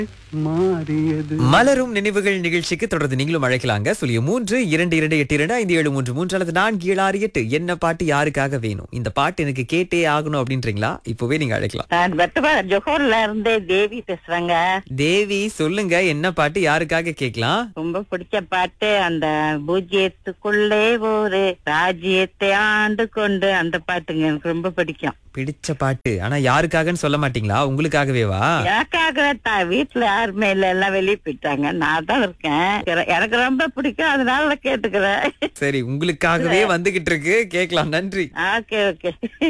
மாறியது மலரும் நினைவுகள் நிகழ்ச்சிக்கு தொடர்ந்து நீங்களும் அழைக்கலாங்க சொல்லிய மூன்று இரண்டு இரண்டு எட்டு இரண்டு ஐந்து ஏழு மூன்று மூன்று அல்லது நான்கு ஏழு ஆறு எட்டு என்ன பாட்டு யாருக்காக வேணும் இந்த பாட்டு எனக்கு கேட்டே ஆகணும் அப்படின்றீங்களா இப்பவே நீங்க அழைக்கலாம் நான் வெட்டவா ஜொஹோர்ல இருந்து தேவி பேசுறேங்க தேவி சொல்லுங்க என்ன பாட்டு யாருக்காக கேட்கலாம் ரொம்ப பிடிச்ச பாட்டு அந்த பூஜ்ஜியத்துக்குள்ளே ஒரு ராஜ்யத்தை ஆண்டு கொண்டு அந்த பாட்டுங்க எனக்கு ரொம்ப பிடிக்கும் பிடிச்ச பாட்டு ஆனா யாருக்காகன்னு சொல்ல மாட்டீங்களா உங்களுக்காகவேவா எனக்காக தான் வீட்டுல யாருமே இல்ல எல்லாம் வெளியே போயிட்டாங்க நான் தான் இருக்கேன் எனக்கு ரொம்ப பிடிக்கும் அதனால கேட்டுக்கிறேன் சரி உங்களுக்காகவே வந்துகிட்டு இருக்கு கேட்கலாம் நன்றி ஓகே ஓகே